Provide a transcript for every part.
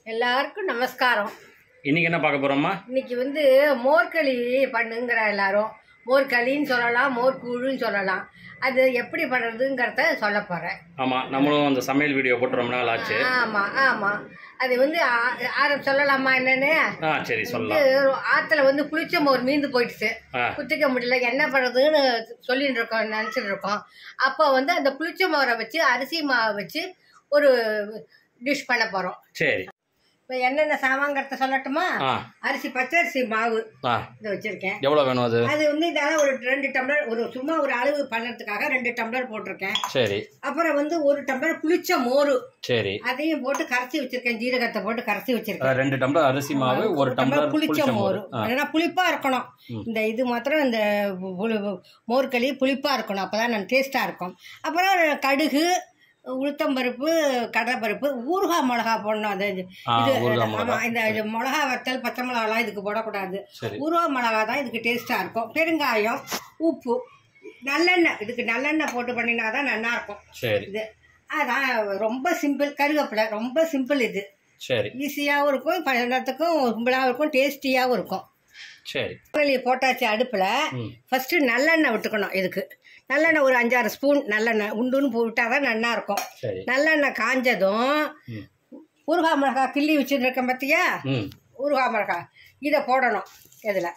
எல்லாருக்கும் நமஸ்காரம் இன்னைக்கு என்ன பார்க்க போறோம்மா இன்னைக்கு வந்து மோர்களி பண்ணுங்கிற எல்லாரும் மோர்களின்னு சொல்லலாம் மோர்கூழுன்னு சொல்லலாம் அது எப்படி பண்ணுறதுங்கிறத சொல்ல போகிறேன் ஆமா நம்மளும் அந்த சமையல் வீடியோ போட்டு ரொம்ப நாள் ஆச்சு ஆமாம் ஆமாம் அது வந்து ஆ- ஆரம் சொல்லலாமா என்னன்னு ஆ சரி சொல்லலாம் இது ஆற்றுல வந்து புளிச்ச மோர் மீந்து போயிடுச்சு ஆ குத்திக்க முடியல என்ன பண்ணுறதுன்னு சொல்லிட்டு இருக்கோம் நினச்சிட்டு இருக்கோம் அப்போ வந்து அந்த புளிச்ச மோரை வச்சு அரிசி மாவை வச்சு ஒரு டிஷ் பண்ண போகிறோம் சரி இப்போ என்னென்ன சாமான்கிறத சொல்லட்டுமா ஆ அரிசி பச்சரிசி மாவு ஆ இதை வச்சுருக்கேன் எவ்வளோ வேணும் அது அது வந்து இதனால ஒரு ரெண்டு டம்ளர் ஒரு சும்மா ஒரு அளவு பண்ணுறதுக்காக ரெண்டு டம்ளர் போட்டிருக்கேன் சரி அப்புறம் வந்து ஒரு டம்ளர் புளிச்ச மோர் சரி அதையும் போட்டு கரைச்சி வச்சிருக்கேன் ஜீரகத்தை போட்டு கரைச்சி வச்சிருக்கேன் அஹ், ரெண்டு டம்ளர் அரிசி மாவு ஒரு டம்ளர் புளிச்ச மோர் ஆ ஏன்னா புளிப்பா இருக்கணும் ம். இந்த இது மாத்திரம் இந்த புளி- மோர்களி புளிப்பா இருக்கணும் அப்பதான் நான் டேஸ்டா இருக்கும் அப்புறம் கடுகு உளுத்தம்பருப்பு கடலைப்பருப்பு ஊறுகாய் மிளகா போடணும் அது இது ஆ, ஊறுகாய் மிளகா. ஆமா இந்த இது மிளகா வத்தல் பச்சை மிளகாலாம் இதுக்கு போடக்கூடாது சரி ஊறுகாய் மிளகா தான் இதுக்கு டேஸ்டா இருக்கும் பெருங்காயம் உப்பு நல்லெண்ணெய் இதுக்கு நல்லெண்ணெய் போட்டு பண்ணினா தான் நல்லா இருக்கும் சரி இது அதான் ரொம்ப சிம்பிள் கருவேப்பிலை ரொம்ப சிம்பிள் இது சரி ஈஸியாகவும் இருக்கும் பழத்துக்கும் சிம்பிளாகவும் இருக்கும் டேஸ்டியாகவும் இருக்கும் சரி கோழி போட்டாச்சு அடுப்பில் ம் ஃபஸ்ட்டு நல்லெண்ணெய் விட்டுக்கணும் இதுக்கு நல்லெண்ணெய் ஒரு அஞ்சாறு ஸ்பூன் நல்லெண்ணெய் உண்டுன்னு போட்டால் தான் நல்லா இருக்கும் சரி நல்லெண்ணெய் காஞ்சதும் ம் ஊறுகாய் மிளகாய் கிள்ளி வச்சுருக்கேன் பார்த்தியா ம் ஊறுகாய் மிளகாய் இதை போடணும் இதில்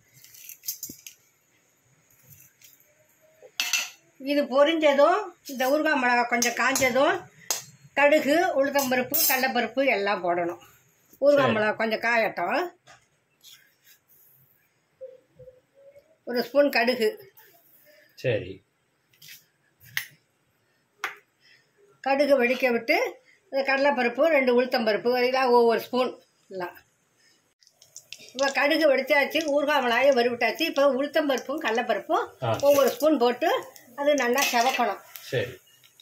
இது பொரிஞ்சதும் இந்த ஊறுகாய் மிளகாய் கொஞ்சம் காஞ்சதும் கடுகு உளுத்தம்பருப்பு கடலைப்பருப்பு எல்லாம் போடணும் ஊறுகாய் சரி. மிளகாய் கொஞ்சம் காயட்டும் ஒரு ஸ்பூன் கடுகு சரி கடுகு வெடிக்க விட்டு இந்த கடலைப்பருப்பு ரெண்டு உளுத்தம்பருப்பு இதெல்லாம் ஒவ்வொரு ஸ்பூன் எல்லாம் இப்போ கடுகு வெடிச்சாச்சு ஊறுகாய் மிளகாயை வறுவிட்டாச்சு இப்போ உளுத்தம்பருப்பும் கடலைப்பருப்பும் ஆ. ஒவ்வொரு ஸ்பூன் போட்டு அது நல்லா செவக்கணும் சரி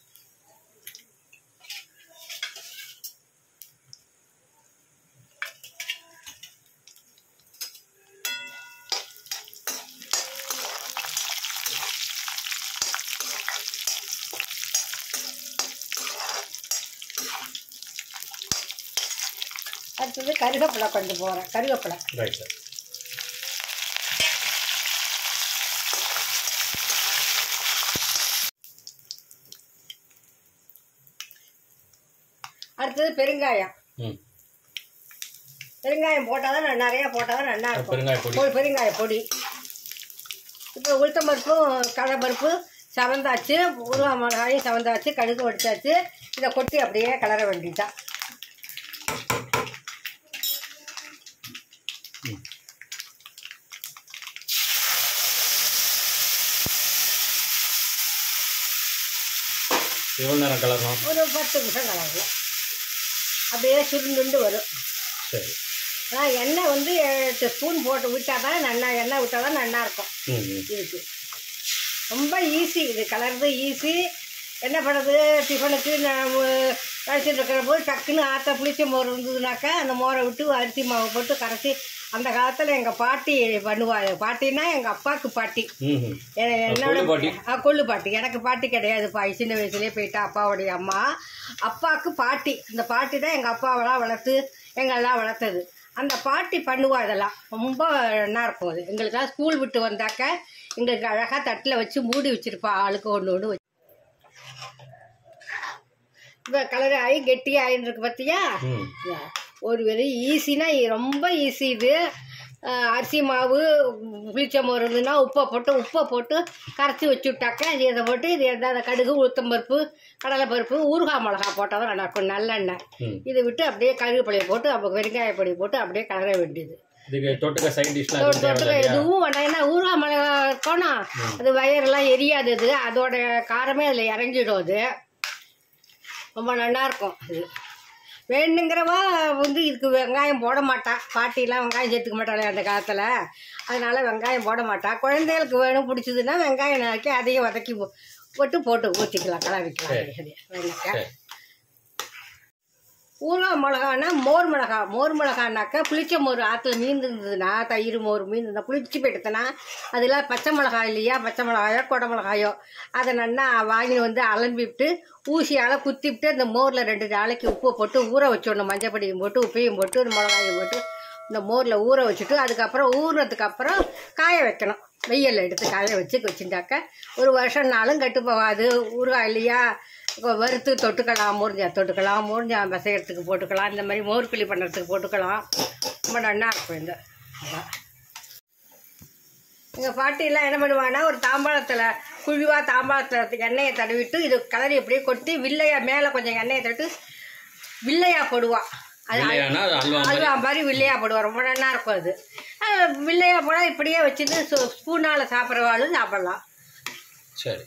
அடுத்தது கருவேப்பிலை கொஞ்சம் போகிறேன் கருவேப்பிலை ரைட் சார் அடுத்தது பெருங்காயம் ம் பெருங்காயம் போட்டால் தான் நிறையா போட்டால் தான் நல்லா இருக்கும் பெருங்காய பொடி ஒரு பெருங்காய பொடி இப்போ உளுத்தம்பருப்பும் கடலைப்பருப்பு சவந்தாச்சு உருவா மிளகாயும் சவந்தாச்சு கடுகு வடிச்சாச்சு இதை கொட்டி அப்படியே கிளற வேண்டியதுதான் ம் எவ்வளோ நேரம் கலரணும் ஒரு பத்து நிமிஷம் கலரணும் அப்படியே சுருண்டுண்டு வரும் சரி ஆனால் எண்ணெய் வந்து எட்டு ஸ்பூன் போட்டு விட்டால் தான் நல்லா எண்ணெய் விட்டால் தான் நல்லா இருக்கும் ம் ம் இதுக்கு ரொம்ப ஈஸி இது கலர்றது ஈஸி என்ன பண்ணுறது டிஃபனுக்கு நான் கழிச்சிட்டு இருக்கிற போது டக்குன்னு ஆற்ற புளிச்ச மோர் இருந்ததுனாக்கா அந்த மோரை விட்டு அரிசி மாவு போட்டு கரைச்சி அந்த காலத்தில் எங்கள் பாட்டி பண்ணுவாங்க பாட்டின்னா எங்கள் அப்பாவுக்கு பாட்டி ம் ம் எ- என்னோட கொள்ளு பாட்டி. ஆ, கொள்ளு பாட்டி எனக்கு பாட்டி கிடையாதுப்பா சின்ன வயசுலேயே போயிட்டா அப்பாவுடைய அம்மா அப்பாவுக்கு பாட்டி அந்த பாட்டி தான் எங்கள் அப்பாவெல்லாம் வளர்த்து எங்களெல்லாம் வளர்த்தது அந்த பாட்டி பண்ணுவா இதெல்லாம் ரொம்ப நல்லா இருக்கும் அது எங்களுக்கெல்லாம் ஸ்கூல் விட்டு வந்தாக்க எங்களுக்கு அழகாக தட்டில் வச்சு மூடி வச்சிருப்பா ஆளுக்கு ஒன்று ஒன்று வச்சு இப்போ கலர் ஆகி கெட்டி ஆயின்னு இருக்கு பார்த்தியா ம் ஒரு வெரி ஈஸினா ரொம்ப ஈஸி இது அஹ் அரிசி மாவு புளிச்ச மோர் இருந்ததுன்னா உப்பை போட்டு உப்பை போட்டு கரைச்சி வச்சுட்டாக்கா இது இதை போட்டு இது எதாவது கடுகு உளுத்தம்பருப்பு கடலைப்பருப்பு ஊறுகாய் மிளகா போட்டால் தான் நல்லா இருக்கும் நல்லெண்ணெய் ம் இதை விட்டு அப்படியே கருவேப்பிலையை போட்டு அப்போ வெங்காய பொடி போட்டு அப்படியே கலர வேண்டியது இதுக்கு தொட்டுக்க சைட் டிஷ்லாம் தொட்டு எதுவும் தொட்டுக்க தேவையில்லையா எதுவும் வேண்டாம் ஏன்னா ஊறுகாய் மிளகா இருக்கணும் அது வயரெல்லாம் எரியாது இது அதோட காரமே அதில் இறங்கிடும் அது ரொம்ப நல்லா இருக்கும் இது வேணுங்கிறவா வந்து இதுக்கு வெங்காயம் போட மாட்டா பாட்டிலாம் வெங்காயம் சேர்த்துக்க மாட்டாளே அந்த காலத்தில் அதனால வெங்காயம் போட மாட்டா குழந்தைகளுக்கு வேணும் பிடிச்சதுன்னா வெங்காயம் நறுக்கி அதையும் வதக்கி போ- போட்டு போட்டு ஊற்றிக்கலாம் கலரிக்கலாம் சரி வெங்காயம் சரி ஊறுகாய் மிளகானா மோர் மிளகா மோர் மிளகானாக்கா புளிச்ச மோர் ஆற்றுல மீன் இருந்ததுன்னா தயிர் மோர் மீன் இருந்தால் புளிச்சு போயிடுத்துனா அதில் பச்சை மிளகாய் இல்லையா பச்சை மிளகாயோ கொடை மிளகாயோ அதை நல்லா வாங்கி வந்து அலம்பிவிட்டு ஊசியால் குத்திவிட்டு அந்த மோரில் ரெண்டு நாளைக்கு உப்பு போட்டு ஊற வச்சிடணும் மஞ்சப்பொடியும் போட்டு உப்பையும் போட்டு இந்த மிளகாயும் போட்டு இந்த மோரில் ஊற வச்சுட்டு அதுக்கப்புறம் ஊறுனதுக்கு அப்புறம் காய வைக்கணும் வெயிலில் எடுத்து காய வச்சு வச்சுட்டாக்க ஒரு வருஷம் நாளும் கெட்டு போகாது ஊறுகாய் இல்லையா இப்போ வறுத்து தொட்டுக்கலாம் முறிஞ்சா தொட்டுக்கலாம் முறிஞ்சா பிசைகிறதுக்கு போட்டுக்கலாம் இந்த மாதிரி மோர் புளி பண்ணுறதுக்கு போட்டுக்கலாம் ரொம்ப நல்லா இருக்கும் இந்த அதான். எங்கள் பாட்டியெல்லாம் என்ன பண்ணுவாங்கன்னா ஒரு தாம்பாளத்தில் குழிவாக தாம்பாளத்தில் எண்ணெயை தடவிட்டு இது கலரி அப்படியே கொட்டி வில்லையா மேலே கொஞ்சம் எண்ணெயை தட்டு வில்லையா போடுவா அது இல்லையானா அது அல்வா மாதிரி அல்வா மாதிரி வில்லையா போடுவா ரொம்ப நல்லா இருக்கும் அது அது வில்லையா போனால் இப்படியே வச்சுட்டு ஸ்பூனால் சாப்பிட்றவாளும் சாப்பிடலாம் சரி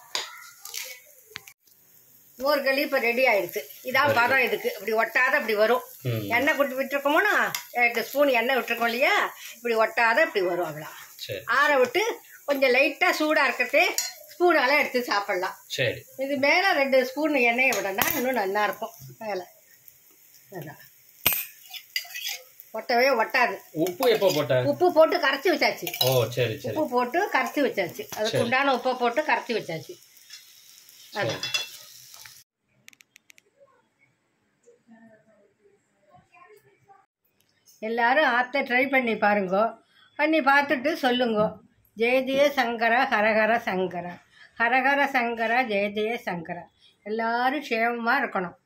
மோர் களி இப்போ ரெடி ஆயிடுச்சு இதான் பதம் இதுக்கு இப்படி ஒட்டாத இப்படி வரும் ம் எண்ணெய் கொண்டு விட்டுருக்கோமோனா ரெண்டு ஸ்பூன் எண்ணெய் விட்டுருக்கோம் இல்லையா இப்படி ஒட்டாத இப்படி வரும் அவ்வளோ சரி ஆற விட்டு கொஞ்சம் லைட்டாக சூடாக இருக்கிறதே ஸ்பூனால எடுத்து சாப்பிடலாம் சரி இது மேலே ரெண்டு ஸ்பூன் எண்ணெயை விடனா இன்னும் நல்லா இருக்கும் மேலே அதான் ஒட்டவே ஒட்டாது உப்பு எப்போ போட்ட உப்பு போட்டு கரைச்சி வச்சாச்சு ஓ சரி சரி உப்பு போட்டு கரைச்சி வச்சாச்சு அதுக்கு சரி. உண்டான உப்பை போட்டு கரைச்சி வச்சாச்சு சரி அதான் எல்லாரும் ஆற்ற ட்ரை பண்ணி பாருங்க பண்ணி பார்த்துட்டு சொல்லுங்க ஜெய ஜெய சங்கர ஹரஹர சங்கர ஹரஹர சங்கர ஜெய ஜெய சங்கர எல்லாரும் க்ஷேமமாக இருக்கணும்